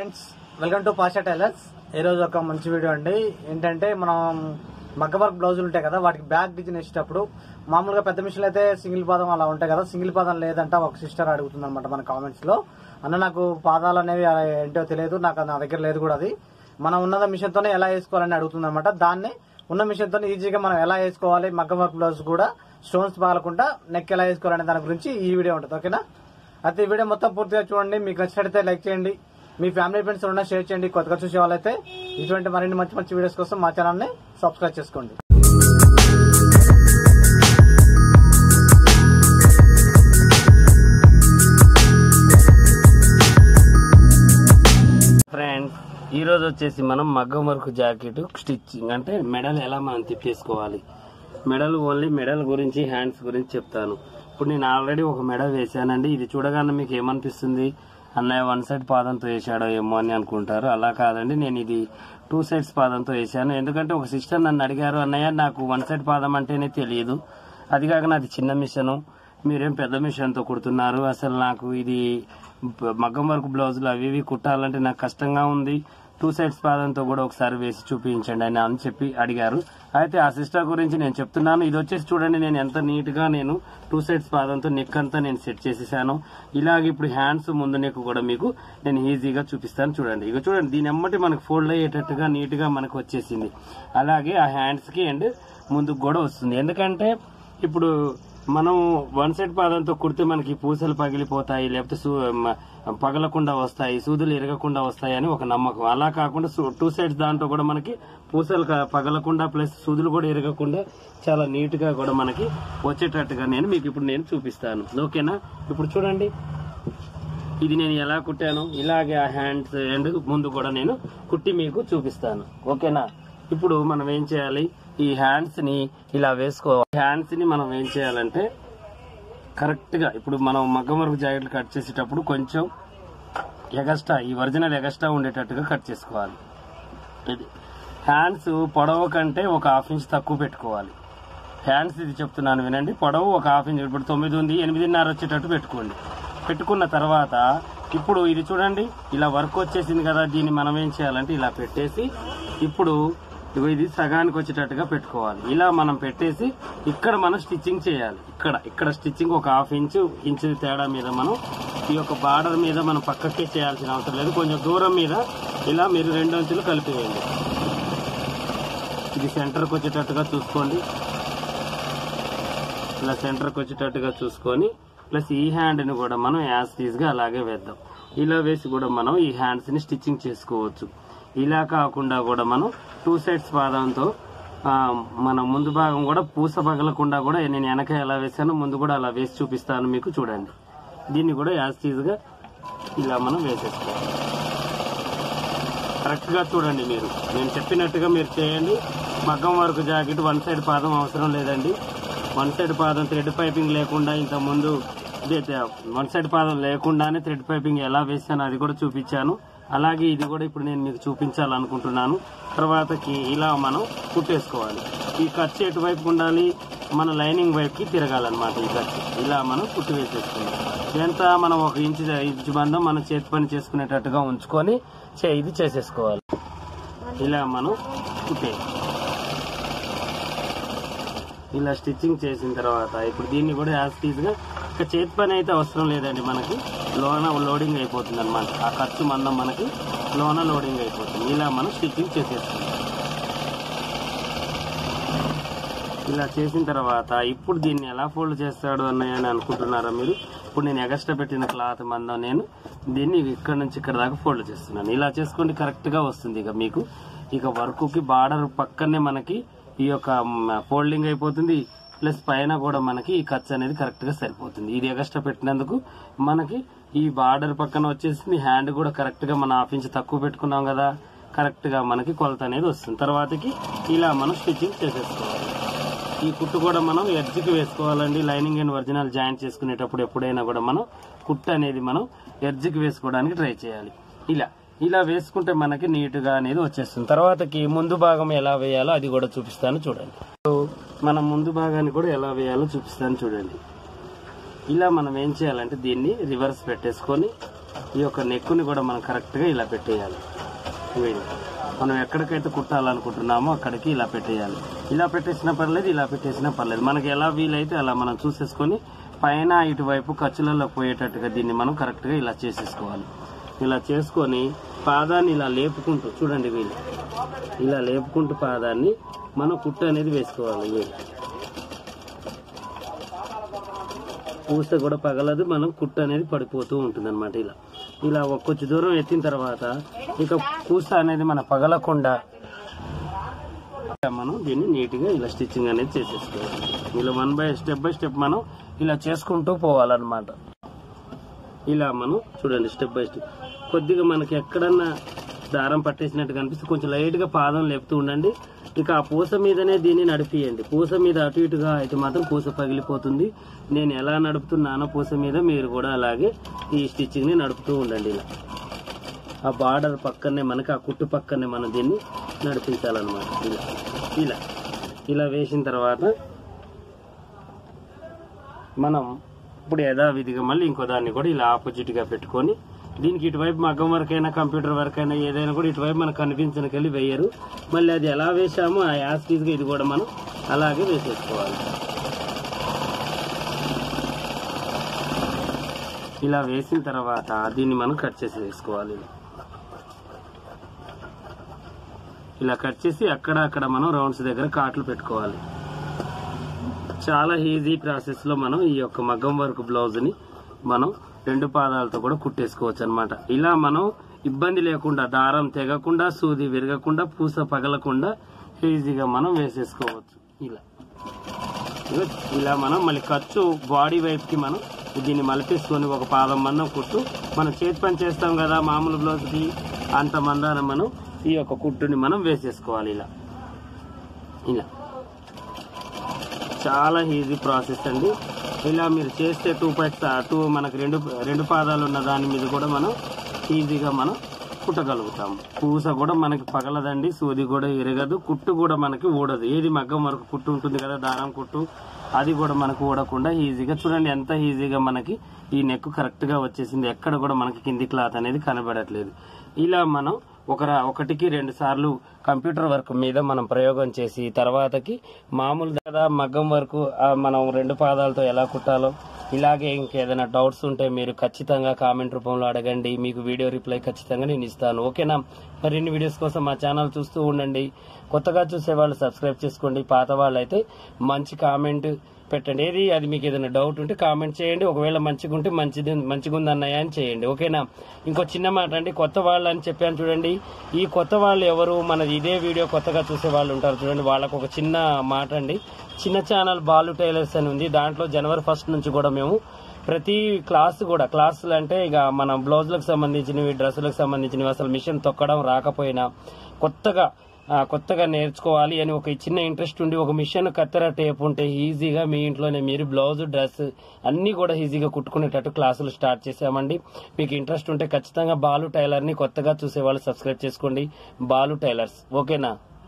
friends welcome to Pasha tailors ఈరోజు ఒక మంచి వీడియో అండి ఏంటంటే మనం మగ్గ వర్క్ బ్లౌజులు ఉంటాయి కదా వాటికి బ్యాక్ డిజైన్ వేసేటప్పుడు మామూలుగా పెద్ద మిషన్లు అయితే సింగిల్ పాదం అలా ఉంటాయి కదా సింగిల్ పాదం లేదంట ఒక సిస్టర్ అడుగుతుంది అనమాట మన కామెంట్స్ లో అన్న నాకు పాదాలు అనేవి అలా ఏంటో తెలియదు నాకు నా దగ్గర లేదు కూడా అది మనం ఉన్నద మిషన్ తోనే ఎలా వేసుకోవాలని అడుగుతుంది అనమాట దాన్ని ఉన్న మిషన్ తో ఈజీగా మనం ఎలా వేసుకోవాలి మగ్గ వర్క్ బ్లౌజ్ కూడా స్టోన్స్ పగలకుండా నెక్ ఎలా వేసుకోవాలనే దాని గురించి ఈ వీడియో ఉంటుంది ఓకేనా అయితే ఈ వీడియో మొత్తం పూర్తిగా చూడండి మీకు నచ్చినట్లయితే లైక్ చేయండి మీ ఫ్యామిలీ ఫ్రెండ్స్ ఉన్న షేర్ చేయండి కొత్తగా చూసే వాళ్ళైతే ఇటువంటి మరిన్ని మంచి మంచి వీడియోస్ కోసం మా ఛానల్ ని సబ్స్క్రైబ్ చేసుకోండి ఫ్రెండ్ ఈ రోజు వచ్చేసి మనం మగ్గం వర్క్ జాకెట్ స్టిచ్చింగ్ అంటే మెడల్ ఎలా మనం తిప్పేసుకోవాలి మెడల్ ఓన్లీ మెడల్ గురించి హ్యాండ్స్ గురించి చెప్తాను ఇప్పుడు నేను ఆల్రెడీ ఒక మెడల్ వేసానండి ఇది చూడగానే మీకు ఏమనిపిస్తుంది అన్నయ్య వన్ సైడ్ పాదంతో వేసాడో ఏమో అని అనుకుంటారు అలా కాదండి నేను ఇది టూ సైడ్స్ పాదంతో వేసాను ఎందుకంటే ఒక సిస్టర్ నన్ను అడిగారు అన్నయ్య నాకు వన్ సైడ్ పాదం అంటేనే తెలియదు అది కాక నాది చిన్న మిషను మీరేం పెద్ద మిషన్తో కుడుతున్నారు అసలు నాకు ఇది బ- మగ్గం వర్క్ బ్లౌజులు అవి ఇవి కుట్టాలంటే నాకు కష్టంగా ఉంది టూ సైడ్స్ పాదంతో కూడా ఒకసారి వేసి చూపించండి అని అని చెప్పి అడిగారు అయితే ఆ సిస్టర్ గురించి నేను చెప్తున్నాను ఇది వచ్చేసి చూడండి నేను ఎంత నీట్ గా నేను టూ సైడ్స్ పాదంతో నెక్ అంతా నేను సెట్ చేసేసాను ఇలాగ ఇప్పుడు హ్యాండ్స్ ముందు నెక్ కూడా మీకు నేను ఈజీగా చూపిస్తాను చూడండి ఇక చూడండి దీని ఎమ్మటి మనకు ఫోల్డ్ అయ్యేటట్టుగా నీట్ గా మనకు వచ్చేసింది అలాగే ఆ హ్యాండ్స్ కి అండ్ ముందుకు కూడా వస్తుంది ఎందుకంటే ఇప్పుడు మనం వన్ సైడ్ పాదంతో కుడితే మనకి పూసలు పగిలిపోతాయి లేకపోతే సూ- మ- పగలకుండా వస్తాయి సూదులు ఎరగకుండా వస్తాయి అని ఒక నమ్మకం అలా కాకుండా టూ సైడ్స్ దాంట్లో కూడా మనకి పూసలు క- పగలకుండా ప్లస్ సూదులు కూడా ఎరగకుండా చాలా నీట్ గా కూడా మనకి వచ్చేటట్టుగా నేను మీకు ఇప్పుడు నేను చూపిస్తాను ఓకేనా ఇప్పుడు చూడండి ఇది నేను ఎలా కుట్టాను ఇలాగే ఆ హ్యాండ్స్ అండ్ ముందు కూడా నేను కుట్టి మీకు చూపిస్తాను ఓకేనా ఇప్పుడు మనం ఏం చేయాలి ఈ హ్యాండ్స్ ని ఇలా వేసుకోవాలి హ్యాండ్స్ ని మనం ఏం చేయాలంటే కరెక్ట్ గా ఇప్పుడు మనం మగ్గం వరకు జాకెట్లు కట్ చేసేటప్పుడు కొంచెం ఎగస్ట్రా ఈ ఒరిజినల్ ఎగస్ట్రా ఉండేటట్టుగా కట్ చేసుకోవాలి ఇది హ్యాండ్స్ పొడవు కంటే ఒక హాఫ్ ఇంచ్ తక్కువ పెట్టుకోవాలి హ్యాండ్స్ ఇది చెప్తున్నాను వినండి పొడవు ఒక హాఫ్ ఇంచ్ ఇప్పుడు తొమ్మిది ఉంది ఎనిమిదిన్నర వచ్చేటట్టు పెట్టుకోండి పెట్టుకున్న తర్వాత ఇప్పుడు ఇది చూడండి ఇలా వర్క్ వచ్చేసింది కదా దీన్ని మనం ఏం చేయాలంటే ఇలా పెట్టేసి ఇప్పుడు ఇగో ఇది సగానికి వచ్చేటట్టుగా పెట్టుకోవాలి ఇలా మనం పెట్టేసి ఇక్కడ మనం స్టిచ్చింగ్ చేయాలి ఇక్కడ ఇక్కడ స్టిచ్చింగ్ ఒక హాఫ్ ఇంచు ఇంచు తేడా మీద మనం ఈ యొక్క బార్డర్ మీద మనం పక్కకే చేయాల్సిన అవసరం లేదు కొంచెం దూరం మీద ఇలా మీరు రెండు అంచులు కలిపివేయండి ఇది సెంటర్కి వచ్చేటట్టుగా చూసుకోండి ఇలా సెంటర్కి వచ్చేటట్టుగా చూసుకొని ప్లస్ ఈ హ్యాండ్ని కూడా మనం యాజ్ గా అలాగే వేద్దాం ఇలా వేసి కూడా మనం ఈ హ్యాండ్స్ ని స్టిచ్చింగ్ చేసుకోవచ్చు ఇలా కాకుండా కూడా మనం టూ సైడ్స్ పాదంతో ఆ, మన ముందు భాగం కూడా పూస పగలకుండా కూడా నేను వెనక ఎలా వేసానో ముందు కూడా అలా వేసి చూపిస్తాను మీకు చూడండి దీన్ని కూడా యాజ్ గా ఇలా మనం వేసేసుకోవాలి కరెక్ట్ గా చూడండి మీరు నేను చెప్పినట్టుగా మీరు చేయండి మగ్గం వరకు జాకెట్ వన్ సైడ్ పాదం అవసరం లేదండి వన్ సైడ్ పాదం థ్రెడ్ పైపింగ్ లేకుండా ఇంత ముందు వన్ సైడ్ పాదం లేకుండానే థ్రెడ్ పైపింగ్ ఎలా వేసానో అది కూడా చూపించాను అలాగే ఇది కూడా ఇప్పుడు నేను మీకు చూపించాలనుకుంటున్నాను తర్వాతకి ఇలా మనం కుట్టేసుకోవాలి ఈ ఖర్చు ఎటువైపు ఉండాలి మన లైనింగ్ వైపుకి తిరగాలన్నమాట ఈ ఖర్చు ఇలా మనం కుట్టి వేసేసుకుందాం ఎంత మనం ఒక ఇంచు ఇంచు బంధం మనం చేతి పని చేసుకునేటట్టుగా ఉంచుకొని చే- ఇది చేసేసుకోవాలి ఇలా మనం కుట్టే ఇలా స్టిచ్చింగ్ చేసిన తర్వాత ఇప్పుడు దీన్ని కూడా యాజ్ గా ఇక చేతి పని అయితే అవసరం లేదండి మనకి లోన లోడింగ్ అయిపోతుంది అనమాట ఆ ఖర్చు మందం మనకి లోన లోడింగ్ అయిపోతుంది ఇలా మనం స్టిచ్చింగ్ చేసేసుకుంటాం ఇలా చేసిన తర్వాత ఇప్పుడు దీన్ని ఎలా ఫోల్డ్ చేస్తాడు అన్నయ్య అని అనుకుంటున్నారా మీరు ఇప్పుడు నేను ఎగస్ట్రా పెట్టిన క్లాత్ మందం నేను దీన్ని ఇక్కడ నుంచి ఇక్కడ దాకా ఫోల్డ్ చేస్తున్నాను ఇలా చేసుకోండి కరెక్ట్ గా వస్తుంది ఇక మీకు ఇక వర్క్ కి బార్డర్ పక్కనే మనకి ఈ యొక్క ఫోల్డింగ్ అయిపోతుంది ప్లస్ పైన కూడా మనకి ఈ ఖర్చు అనేది కరెక్ట్ గా సరిపోతుంది ఇది ఎగస్ట్రా పెట్టినందుకు మనకి ఈ బార్డర్ పక్కన వచ్చేసింది హ్యాండ్ కూడా కరెక్ట్ గా మన హాఫ్ ఇంచ్ తక్కువ పెట్టుకున్నాం కదా కరెక్ట్ గా మనకి కొలత అనేది వస్తుంది తర్వాతకి ఇలా మనం స్టిచ్చింగ్ చేసేసుకోవాలి ఈ కుట్టు కూడా మనం ఎడ్జ్కి వేసుకోవాలండి లైనింగ్ అండ్ ఒరిజినల్ జాయింట్ చేసుకునేటప్పుడు ఎప్పుడైనా కూడా మనం కుట్టు అనేది మనం ఎడ్జ్కి వేసుకోవడానికి ట్రై చేయాలి ఇలా ఇలా వేసుకుంటే మనకి నీట్ గా అనేది వచ్చేస్తుంది తర్వాతకి ముందు భాగం ఎలా వేయాలో అది కూడా చూపిస్తాను చూడండి సో మనం ముందు భాగాన్ని కూడా ఎలా వేయాలో చూపిస్తాను చూడండి ఇలా మనం ఏం చేయాలంటే దీన్ని రివర్స్ పెట్టేసుకొని ఈ యొక్క నెక్కుని కూడా మనం కరెక్ట్గా ఇలా పెట్టేయాలి వీడి మనం ఎక్కడికైతే కుట్టాలనుకుంటున్నామో అక్కడికి ఇలా పెట్టేయాలి ఇలా పెట్టేసినా పర్లేదు ఇలా పెట్టేసినా పర్లేదు మనకి ఎలా వీలైతే అలా మనం చూసేసుకొని పైన ఇటువైపు ఖర్చులలో పోయేటట్టుగా దీన్ని మనం కరెక్ట్గా ఇలా చేసేసుకోవాలి ఇలా చేసుకొని పాదాన్ని ఇలా లేపుకుంటూ చూడండి వీళ్ళు ఇలా లేపుకుంటూ పాదాన్ని మనం కుట్టు అనేది వేసుకోవాలి వీళ్ళు పూస కూడా పగలదు మనం కుట్టు అనేది పడిపోతూ ఉంటుంది ఇలా ఇలా ఒక కొంచెం దూరం ఎత్తిన తర్వాత ఇక పూస అనేది మన పగలకుండా మనం దీన్ని నీట్ గా ఇలా స్టిచ్చింగ్ అనేది చేసేసుకోవాలి ఇలా one by step by step మనం ఇలా చేసుకుంటూ పోవాలన్నమాట ఇలా మనం చూడండి స్టెప్ బై స్టెప్ కొద్దిగా మనకి ఎక్కడన్నా దారం పట్టేసినట్టు కనిపిస్తే కొంచెం లైట్ గా పాదం లేపుతూ ఉండండి ఇక ఆ పూస మీదనే దీన్ని నడిపియండి పూస మీద అటు ఇటుగా అయితే మాత్రం పూస పగిలిపోతుంది నేను ఎలా నడుపుతున్నానో పూస మీద మీరు కూడా అలాగే ఈ స్టిచ్చింగ్ ని నడుపుతూ ఉండండి ఇలా ఆ బార్డర్ పక్కనే మనకి ఆ కుట్టు పక్కనే మనం దీన్ని నడిపించాలన్నమాట ఇలా ఇలా ఇలా వేసిన తర్వాత మనం ఇప్పుడు యథావిధిగా మళ్ళీ ఇంకో దాన్ని కూడా ఇలా ఆపోజిట్ గా పెట్టుకొని దీనికి ఇటువైపు మగ్గం వర్క్ అయినా కంప్యూటర్ వర్క్ అయినా ఏదైనా కూడా ఇటువైపు మనకు కనిపించనికెళ్ళి వేయరు మళ్ళీ అది ఎలా వేసామో ఆ యాస్టీజ్ గా ఇది కూడా మనం అలాగే వేసేసుకోవాలి ఇలా వేసిన తర్వాత దీన్ని మనం కట్ చేసి వేసుకోవాలి ఇలా కట్ చేసి అక్కడ అక్కడ మనం రౌండ్స్ దగ్గర కాట్లు పెట్టుకోవాలి చాలా ఈజీ ప్రాసెస్ లో మనం ఈ యొక్క మగ్గం వర్క్ బ్లౌజ్ ని మనం రెండు పాదాలతో కూడా కుట్టేసుకోవచ్చు అన్నమాట ఇలా మనం ఇబ్బంది లేకుండా దారం తెగకుండా సూది విరగకుండా పూస పగలకుండా ఈజీగా మనం వేసేసుకోవచ్చు ఇలా ఇగో ఇలా మనం మళ్ళీ ఖర్చు బాడీ వైపుకి మనం దీన్ని మలిపేసుకొని ఒక పాదం మందం కుట్టు మనం చేతి పని చేస్తాం కదా మామూలు బ్లౌజ్కి అంత మందాన మనం ఈ యొక్క కుట్టుని మనం వేసేసుకోవాలి ఇలా ఇలా చాలా ఈజీ ప్రాసెస్ అండి ఇలా మీరు చేస్తే టూ పైట్స్ టూ మనకు రెండు రెండు పాదాలు ఉన్న దాని మీద కూడా మనం ఈజీగా మనం కుట్టగలుగుతాము పూస కూడా మనకి పగలదండి సూది కూడా ఇరగదు కుట్టు కూడా మనకి ఊడదు ఏది మగ్గం వరకు కుట్టు ఉంటుంది కదా దారం కుట్టు అది కూడా మనకు ఊడకుండా ఈజీగా చూడండి ఎంత ఈజీగా మనకి ఈ నెక్ కరెక్ట్ గా వచ్చేసింది ఎక్కడ కూడా మనకి కింది క్లాత్ అనేది కనబడట్లేదు ఇలా మనం ఒక ఒకటికి రెండు సార్లు కంప్యూటర్ వర్క్ మీద మనం ప్రయోగం చేసి తర్వాతకి మామూలు కదా మగ్గం వరకు మనం రెండు పాదాలతో ఎలా కుట్టాలో ఇలాగే ఇంకేదైనా డౌట్స్ ఉంటే మీరు ఖచ్చితంగా కామెంట్ రూపంలో అడగండి మీకు వీడియో రిప్లై ఖచ్చితంగా నేను ఇస్తాను ఓకేనా మరిన్ని వీడియోస్ కోసం మా ఛానల్ చూస్తూ ఉండండి కొత్తగా చూసే వాళ్ళు సబ్స్క్రైబ్ చేసుకోండి పాత వాళ్ళు అయితే మంచి కామెంట్ పెట్టండి ఏది అది మీకు ఏదైనా డౌట్ ఉంటే కామెంట్ చేయండి ఒకవేళ మంచిగా ఉంటే మంచిది మంచిగా ఉంది అన్నయ్య అని చేయండి ఓకేనా ఇంకో చిన్న మాట అండి కొత్త వాళ్ళు అని చెప్పాను చూడండి ఈ కొత్త వాళ్ళు ఎవరు మనది ఇదే వీడియో కొత్తగా చూసే వాళ్ళు ఉంటారు చూడండి వాళ్ళకు ఒక చిన్న మాట అండి చిన్న ఛానల్ బాలు టైలర్స్ అని ఉంది దాంట్లో జనవరి ఫస్ట్ నుంచి కూడా మేము ప్రతి క్లాస్ కూడా క్లాసులు అంటే ఇక మన బ్లౌజులకు సంబంధించినవి డ్రెస్సులకు సంబంధించినవి అసలు మిషన్ తొక్కడం రాకపోయినా కొత్తగా ఆ, కొత్తగా నేర్చుకోవాలి అని ఒక చిన్న ఇంట్రెస్ట్ ఉండి ఒక మిషన్ కత్తెర టేప్ ఉంటే ఈజీగా మీ ఇంట్లోనే మీరు బ్లౌజ్ డ్రెస్ అన్ని కూడా ఈజీగా కుట్టుకునేటట్టు క్లాసులు స్టార్ట్ చేసామండి మీకు ఇంట్రెస్ట్ ఉంటే ఖచ్చితంగా బాలు టైలర్ ని కొత్తగా చూసే వాళ్ళు సబ్స్క్రైబ్ చేసుకోండి బాలు టైలర్స్ ఓకేనా